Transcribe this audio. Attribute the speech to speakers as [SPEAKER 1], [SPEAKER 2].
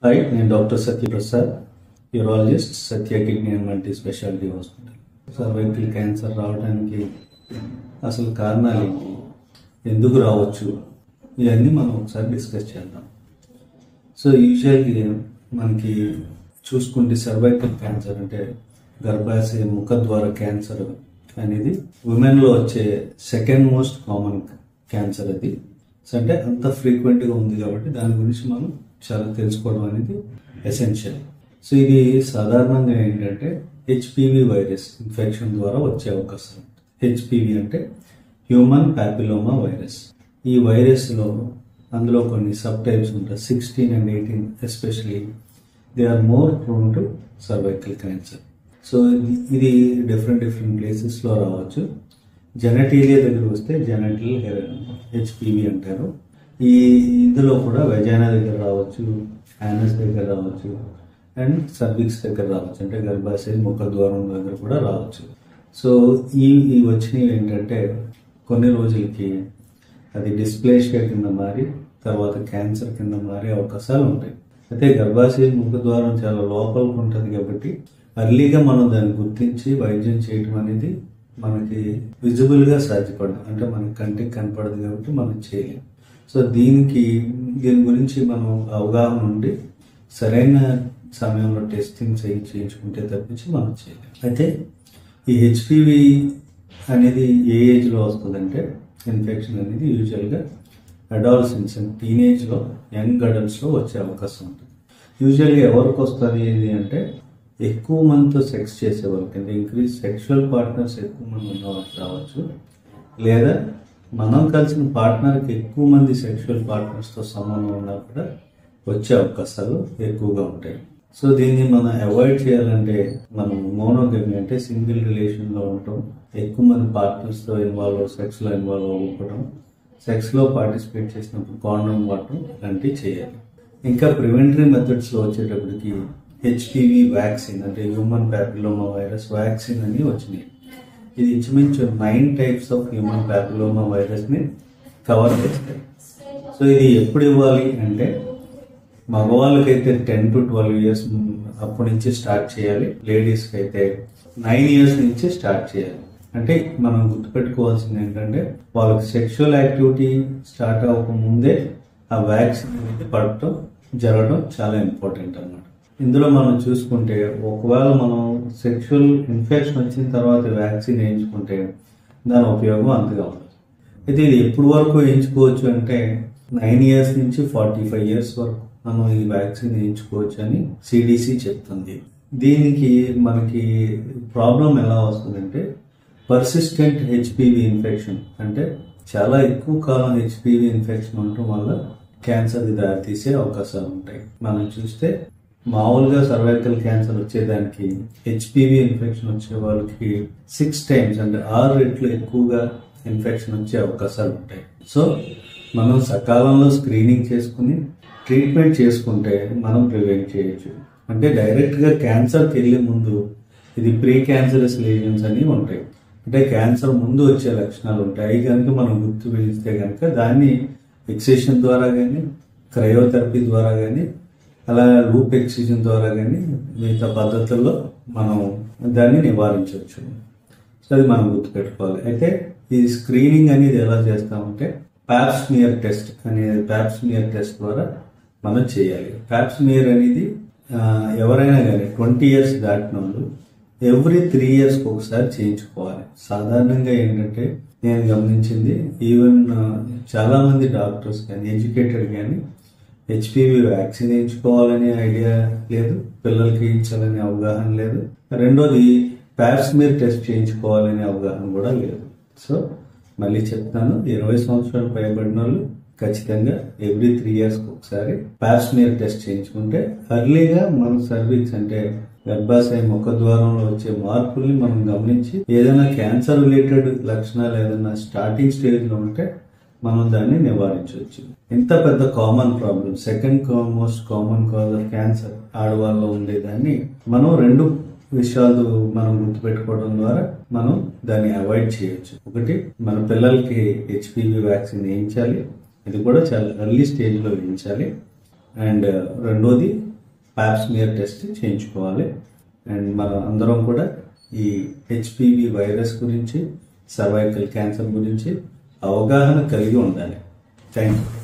[SPEAKER 1] hi నేను doctor Satyaprasad urologist Satya kidney and multi speciality hospital cervical cancer రావడానికి అసలు కారణాలు ఏంటి ఎందుకు రావచ్చు ఇవన్నీ మనం ఒకసారి డిస్కస్ చేద్దాం సో యూజువల్గా మనకి చూసుకుంటే సర్వైకల్ క్యాన్సర్ అంటే గర్భాశయ ముఖద్వార క్యాన్సర్ అనేది ఉమెన్లో వచ్చే సెకండ్ మోస్ట్ కామన్ క్యాన్సర్ అది సో అంటే అంత ఫ్రీక్వెంట్గా ఉంది కాబట్టి దాని గురించి మనం చాలా తెలుసుకోవడం అనేది ఎసెన్షియల్ సో ఇది సాధారణంగా ఏంటంటే హెచ్పివి వైరస్ ఇన్ఫెక్షన్ ద్వారా వచ్చే అవకాశం హెచ్పివి అంటే హ్యూమన్ ప్యాపిలోమా వైరస్ ఈ వైరస్లో అందులో కొన్ని సబ్ టైప్స్ ఉంటాయి sixteen and eighteen especially they are more prone to cervical cancer so ఇది డిఫరెంట్ డిఫరెంట్ ప్లేసెస్లో రావచ్చు జెనటీలియా దగ్గర వస్తే జెనటల్ హెచ్పివి అంటారు ఈ ఇందులో కూడా వెజైనా దగ్గర రావచ్చు యానస్ దగ్గర రావచ్చు అండ్ సర్విక్స్ దగ్గర రావచ్చు అంటే గర్భాశయ ముఖ ద్వారం దగ్గర కూడా రావచ్చు సో ఈ ఈ వచ్చినవి ఏంటంటే కొన్ని రోజులకి అది డిస్ప్లేషియా కింద మారి తర్వాత క్యాన్సర్ కింద మారే అవకాశాలు ఉంటాయి అయితే గర్భాశయ ముఖ ద్వారం చాలా లోపలికి ఉంటుంది కాబట్టి అర్లీగా మనం దాన్ని గుర్తించి వైద్యం చేయడం అనేది మనకి విజిబుల్గా సాధ్యపడదు అంటే మనకి కంటికి కనపడదు కాబట్టి మనం చేయలేం సో దీనికి దీని గురించి మనం అవగాహన ఉండి సరైన సమయంలో టెస్టింగ్ చేయి చేయించుకుంటే తప్పించి మనం చేయలేం అయితే ఈ హెచ్పివి అనేది ఏ ఏజ్లో వస్తుందంటే ఇన్ఫెక్షన్ అనేది యూజువల్గా అడాల్సెన్స్ టీనేజ్లో యంగ్ అడల్ట్స్లో వచ్చే అవకాశం ఉంటుంది యూజువల్గా ఎవరికి వస్తుంది ఇది అంటే ఎక్కువ మందితో సెక్స్ చేసే వాళ్ళకి అంటే ఇంక్రీజ్ సెక్షువల్ పార్ట్నర్స్ ఎక్కువ మంది ఉన్న వాళ్ళకి రావచ్చు లేదా మనం కలిసిన పార్ట్నర్కి ఎక్కువ మంది సెక్షువల్ పార్ట్నర్స్తో సంబంధం ఉన్నా కూడా వచ్చే అవకాశాలు ఎక్కువగా ఉంటాయి సో దీన్ని మనం అవాయిడ్ చేయాలంటే మనం మోనోగమి అంటే సింగిల్ రిలేషన్లో ఉండటం ఎక్కువ మంది పార్ట్నర్స్తో ఇన్వాల్వ్ సెక్స్లో ఇన్వాల్వ్ అవ్వడం సెక్స్లో పార్టిసిపేట్ చేసినప్పుడు కాండోమ్ వాడటం ఇలాంటివి చేయాలి ఇంకా ప్రివెంటరీ మెథడ్స్లో వచ్చేటప్పటికి హెచ్పివి వ్యాక్సిన్ అంటే హ్యూమన్ ప్యాపిలోమా వైరస్ వ్యాక్సిన్ అని వచ్చినాయి ఇది ఇంచుమించు nine types of human papilloma వైరస్ని కవర్ చేస్తాయి సో ఇది ఎప్పుడు ఇవ్వాలి అంటే మగవాళ్ళకైతే టెన్ టు ట్వెల్వ్ ఇయర్స్ అప్పటి నుంచి స్టార్ట్ చేయాలి లేడీస్కి అయితే నైన్ ఇయర్స్ నుంచి స్టార్ట్ చేయాలి అంటే మనం గుర్తుపెట్టుకోవాల్సింది ఏంటంటే వాళ్ళకి సెక్షువల్ యాక్టివిటీ స్టార్ట్ అవ్వక ముందే ఆ వ్యాక్సిన్ అనేది పడటం జరగడం చాలా ఇంపార్టెంట్ అన్నమాట ఇందులో మనం చూసుకుంటే ఒకవేళ మనం సెక్షువల్ ఇన్ఫెక్షన్ వచ్చిన తర్వాత వ్యాక్సిన్ వేయించుకుంటే దాని ఉపయోగం అంతగా ఉండదు అయితే ఇది ఎప్పుడు వరకు వేయించుకోవచ్చు అంటే నైన్ ఇయర్స్ నుంచి ఫార్టీ ఫైవ్ ఇయర్స్ వరకు మనం ఈ వ్యాక్సిన్ వేయించుకోవచ్చు అని సిడిసి చెప్తుంది దీనికి మనకి ప్రాబ్లం ఎలా వస్తుందంటే పర్సిస్టెంట్ హెచ్పివి ఇన్ఫెక్షన్ అంటే చాలా ఎక్కువ కాలం హెచ్పివి ఇన్ఫెక్షన్ ఉండటం వల్ల క్యాన్సర్కి దారితీసే అవకాశాలు ఉంటాయి మనం చూస్తే మామూలుగా సర్వైకల్ క్యాన్సర్ వచ్చేదానికి హెచ్పివి ఇన్ఫెక్షన్ వచ్చే వాళ్ళకి సిక్స్ టైమ్స్ అంటే ఆరు రెట్లు ఎక్కువగా ఇన్ఫెక్షన్ వచ్చే అవకాశాలు ఉంటాయి సో మనం సకాలంలో స్క్రీనింగ్ చేసుకుని ట్రీట్మెంట్ చేసుకుంటే మనం ప్రివెంట్ చేయొచ్చు అంటే డైరెక్ట్గా క్యాన్సర్కి వెళ్ళే ముందు ఇది ప్రీ క్యాన్సరస్ లేజన్స్ అని ఉంటాయి అంటే క్యాన్సర్ ముందు వచ్చే లక్షణాలు ఉంటాయి అవి కనుక మనం గుర్తు పిలిస్తే కనుక దాన్ని ఫిక్సేషన్ ద్వారా కానీ క్రయోథెరపీ ద్వారా కానీ అలా లూప్ ఎక్సిజన్ ద్వారా కానీ మిగతా పద్ధతుల్లో మనం దాన్ని నివారించవచ్చు సో అది మనం గుర్తుపెట్టుకోవాలి అయితే ఈ స్క్రీనింగ్ అనేది ఎలా చేస్తామంటే ప్యాప్స్మియర్ టెస్ట్ అనేది ప్యాప్స్మియర్ టెస్ట్ ద్వారా మనం చేయాలి ప్యాప్స్మియర్ అనేది ఎవరైనా కానీ ట్వంటీ ఇయర్స్ దాటిన వాళ్ళు ఎవ్రీ త్రీ ఇయర్స్కి ఒకసారి చేయించుకోవాలి సాధారణంగా ఏంటంటే నేను గమనించింది ఈవెన్ చాలా మంది డాక్టర్స్ కానీ ఎడ్యుకేటెడ్ కానీ హెచ్పివి వ్యాక్సిన్ వేయించుకోవాలనే ఐడియా లేదు పిల్లలకి ఇచ్చాలనే అవగాహన లేదు రెండోది ప్యాప్స్మియర్ టెస్ట్ చేయించుకోవాలనే అవగాహన కూడా లేదు సో మళ్ళీ చెప్తాను ఇరవై సంవత్సరాలు పైబడిన వాళ్ళు ఖచ్చితంగా ఎవ్రీ త్రీ ఇయర్స్ ఒకసారి ప్యాప్స్మియర్ టెస్ట్ చేయించుకుంటే అర్లీగా మన సర్వీస్ అంటే గర్భాశయ ముఖ ద్వారంలో వచ్చే మార్పుల్ని మనం గమనించి ఏదైనా క్యాన్సర్ రిలేటెడ్ లక్షణాలు ఏదైనా స్టార్టింగ్ స్టేజ్ లో ఉంటే మనం దాన్ని నివారించవచ్చు ఇంత పెద్ద common problem second most common cause of cancer ఆడవాళ్ళలో ఉండేదాన్ని మనం రెండు విషయాలు మనం గుర్తుపెట్టుకోవడం ద్వారా మనం దాన్ని అవాయిడ్ చేయొచ్చు ఒకటి మన పిల్లలకి హెచ్పివి వ్యాక్సిన్ వేయించాలి ఇది కూడా చాలా ఎర్లీ స్టేజ్లో వేయించాలి అండ్ రెండోది ప్యాప్స్మియర్ టెస్ట్ చేయించుకోవాలి అండ్ మనం అందరం కూడా ఈ హెచ్పివి వైరస్ గురించి సర్వైకల్ క్యాన్సర్ గురించి అవగాహన కలిగి ఉండాలి థ్యాంక్ యూ